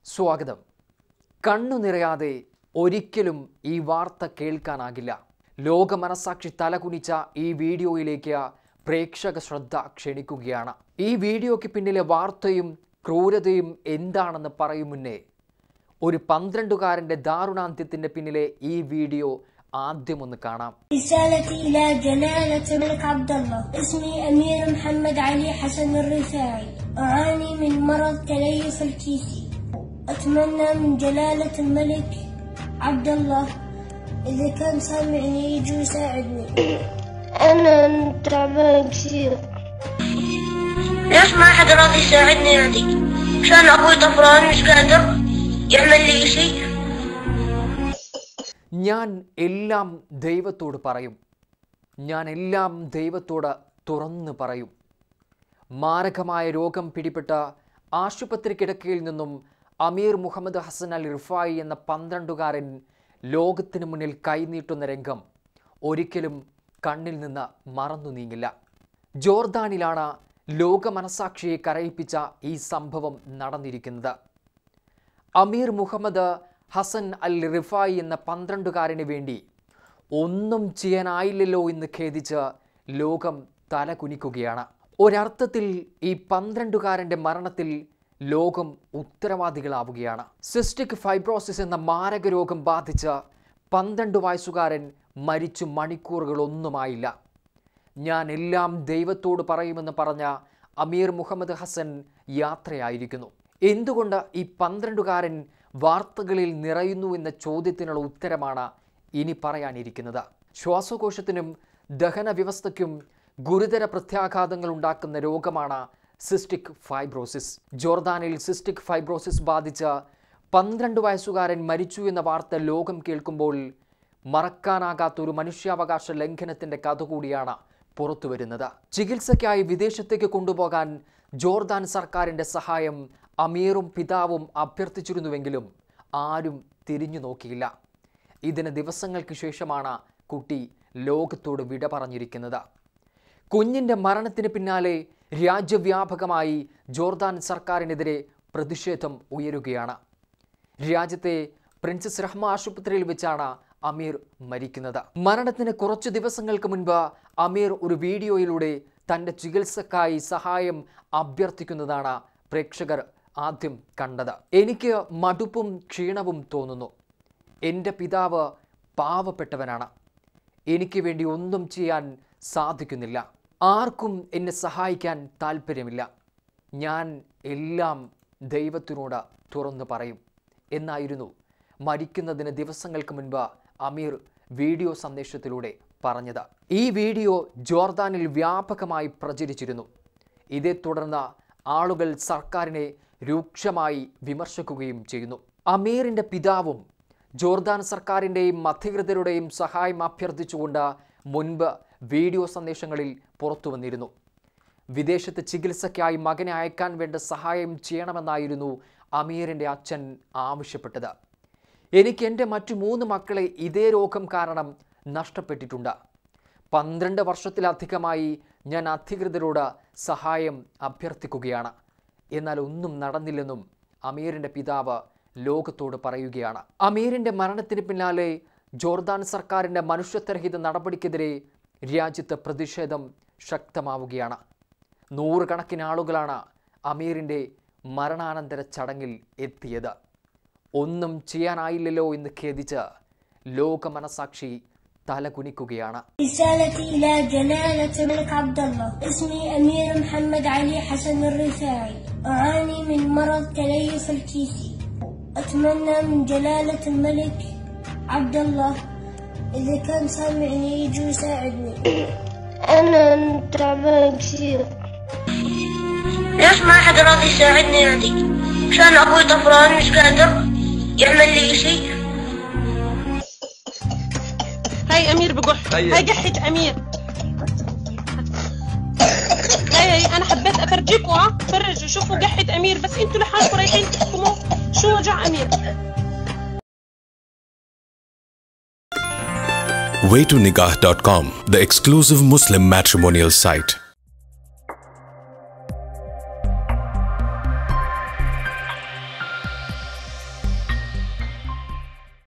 സ്വാഗതം കണ്ണു നിറയാതെ ഒരിക്കലും ഈ വാർത്ത കേൾക്കാനാകില്ല ലോക മനസാക്ഷി തലകുനിച്ച ഈ വീഡിയോയിലേക്ക് പ്രേക്ഷക ശ്രദ്ധ ക്ഷണിക്കുകയാണ് ഈ വീഡിയോയ്ക്ക് പിന്നിലെ വാർത്തയും ക്രൂരതയും എന്താണെന്ന് പറയും മുന്നേ ഒരു പന്ത്രണ്ടുകാരൻ്റെ ദാരുണാന്ത്യത്തിൻ്റെ പിന്നിലെ ഈ വീഡിയോ ആദ്യമൊന്ന് കാണാം رسالتي إلى جلالة الملك عبد الله اسمي أمير محمد علي حسن الرفاعي أعاني من مرض تليف الكيسي أتمنى من جلالة الملك عبد الله إذا كان سامعني يجي يساعدني أنا تعبان كثير ليش ما حد راضي يساعدني نادي عشان ابوي طفران مش قادر يعمل لي شيء ഞാൻ എല്ലാം ദൈവത്തോട് പറയും ഞാൻ എല്ലാം ദൈവത്തോട് തുറന്നു പറയും മാരകമായ രോഗം പിടിപെട്ട ആശുപത്രി കിടക്കയിൽ നിന്നും അമീർ മുഹമ്മദ് ഹസൻ അൽ റിഫായി എന്ന പന്ത്രണ്ടുകാരൻ ലോകത്തിന് മുന്നിൽ കൈനീട്ടുന്ന രംഗം ഒരിക്കലും കണ്ണിൽ നിന്ന് മറന്നു നീങ്ങില്ല ജോർദാനിലാണ് ലോക മനസാക്ഷിയെ കരയിപ്പിച്ച ഈ സംഭവം നടന്നിരിക്കുന്നത് അമീർ മുഹമ്മദ് ഹസൻ അൽ റിഫായി എന്ന പന്ത്രണ്ടുകാരന് വേണ്ടി ഒന്നും ചെയ്യാനായില്ലല്ലോ എന്ന് ഖേദിച്ച് ലോകം തലകുനിക്കുകയാണ് ഒരർത്ഥത്തിൽ ഈ പന്ത്രണ്ടുകാരൻ്റെ മരണത്തിൽ ലോകം ഉത്തരവാദികളാവുകയാണ് സിസ്റ്റിക് ഫൈബ്രോസിസ് എന്ന മാരക രോഗം ബാധിച്ച പന്ത്രണ്ട് വയസ്സുകാരൻ മരിച്ചു മണിക്കൂറുകളൊന്നുമായില്ല ഞാൻ എല്ലാം ദൈവത്തോട് പറയുമെന്ന് പറഞ്ഞ അമീർ മുഹമ്മദ് ഹസൻ യാത്രയായിരിക്കുന്നു എന്തുകൊണ്ട് ഈ പന്ത്രണ്ടുകാരൻ വാർത്തകളിൽ നിറയുന്നു എന്ന ചോദ്യത്തിനുള്ള ഉത്തരമാണ് ഇനി പറയാനിരിക്കുന്നത് ശ്വാസകോശത്തിനും ദഹന വ്യവസ്ഥയ്ക്കും ഗുരുതര പ്രത്യാഘാതങ്ങൾ ഉണ്ടാക്കുന്ന രോഗമാണ് സിസ്റ്റിക് ഫൈബ്രോസിസ് ജോർദാനിൽ സിസ്റ്റിക് ഫൈബ്രോസിസ് ബാധിച്ച പന്ത്രണ്ട് വയസ്സുകാരൻ മരിച്ചു എന്ന വാർത്ത ലോകം കേൾക്കുമ്പോൾ മറക്കാനാകാത്ത ഒരു മനുഷ്യാവകാശ ലംഘനത്തിന്റെ കഥ കൂടിയാണ് പുറത്തു വരുന്നത് ചികിത്സയ്ക്കായി വിദേശത്തേക്ക് കൊണ്ടുപോകാൻ ജോർദാൻ സർക്കാരിന്റെ സഹായം അമീറും പിതാവും അഭ്യർത്ഥിച്ചിരുന്നുവെങ്കിലും ആരും തിരിഞ്ഞു നോക്കിയില്ല ഇതിന് ദിവസങ്ങൾക്ക് ശേഷമാണ് കുട്ടി ലോകത്തോട് വിട പറഞ്ഞിരിക്കുന്നത് കുഞ്ഞിന്റെ മരണത്തിന് പിന്നാലെ രാജ്യവ്യാപകമായി ജോർദാൻ സർക്കാരിനെതിരെ പ്രതിഷേധം ഉയരുകയാണ് രാജ്യത്തെ പ്രിൻസസ് റഹ്മ ആശുപത്രിയിൽ വെച്ചാണ് അമീർ മരിക്കുന്നത് മരണത്തിന് കുറച്ചു ദിവസങ്ങൾക്ക് മുൻപ് അമീർ ഒരു വീഡിയോയിലൂടെ തൻ്റെ ചികിത്സക്കായി സഹായം അഭ്യർത്ഥിക്കുന്നതാണ് പ്രേക്ഷകർ ആദ്യം കണ്ടത് എനിക്ക് മടുപ്പും ക്ഷീണവും തോന്നുന്നു എൻ്റെ പിതാവ് പാവപ്പെട്ടവനാണ് എനിക്ക് വേണ്ടി ഒന്നും ചെയ്യാൻ സാധിക്കുന്നില്ല ആർക്കും എന്നെ സഹായിക്കാൻ താല്പര്യമില്ല ഞാൻ എല്ലാം ദൈവത്തിനോട് തുറന്നു പറയും എന്നായിരുന്നു മരിക്കുന്നതിന് ദിവസങ്ങൾക്ക് മുൻപ് അമീർ വീഡിയോ സന്ദേശത്തിലൂടെ പറഞ്ഞത് ഈ വീഡിയോ ജോർദാനിൽ വ്യാപകമായി പ്രചരിച്ചിരുന്നു ഇതേ തുടർന്ന് ആളുകൾ സർക്കാരിനെ രൂക്ഷമായി വിമർശിക്കുകയും ചെയ്യുന്നു അമീറിൻ്റെ പിതാവും ജോർദാൻ സർക്കാരിൻ്റെയും അധികൃതരുടെയും സഹായം അഭ്യർത്ഥിച്ചുകൊണ്ട് മുൻപ് വീഡിയോ സന്ദേശങ്ങളിൽ പുറത്തു വന്നിരുന്നു വിദേശത്ത് ചികിത്സയ്ക്കായി മകനെ അയക്കാൻ വേണ്ട സഹായം ചെയ്യണമെന്നായിരുന്നു അമീറിൻ്റെ അച്ഛൻ ആവശ്യപ്പെട്ടത് എനിക്ക് എൻ്റെ മറ്റു മൂന്ന് മക്കളെ ഇതേ രോഗം കാരണം നഷ്ടപ്പെട്ടിട്ടുണ്ട് പന്ത്രണ്ട് വർഷത്തിലധികമായി ഞാൻ അധികൃതരോട് സഹായം അഭ്യർത്ഥിക്കുകയാണ് എന്നാൽ ഒന്നും നടന്നില്ലെന്നും അമീറിൻ്റെ പിതാവ് ലോകത്തോട് പറയുകയാണ് അമീറിൻ്റെ മരണത്തിന് പിന്നാലെ ജോർദാൻ സർക്കാരിൻ്റെ മനുഷ്യത്വരഹിത നടപടിക്കെതിരെ രാജ്യത്ത് പ്രതിഷേധം ശക്തമാവുകയാണ് നൂറുകണക്കിന് ആളുകളാണ് അമീറിൻ്റെ മരണാനന്തര ചടങ്ങിൽ എത്തിയത് ഒന്നും ചെയ്യാനായില്ലല്ലോ എന്ന് ഖേദിച്ച് ലോക മനസാക്ഷി തലകുനിക്കുകയാണ് رسالتي إلى جلالة الملك عبد الله اسمي أمير محمد علي حسن الرفاعي أعاني من مرض تليف الكيسي أتمنى من جلالة الملك عبد الله إذا كان سامعني يجي يساعدني أنا تعبان كثير ليش ما حد راضي يساعدني نادي عشان ابوي طفران مش قادر يعمل لي شيء هاي امير بقح هاي قحة امير هاي هاي انا حبيت افرجيكم ها فرجوا شوفوا قحة امير بس انتوا لحالكم رايحين تحكموا شو وجع امير waytonikah.com, the exclusive Muslim matrimonial site.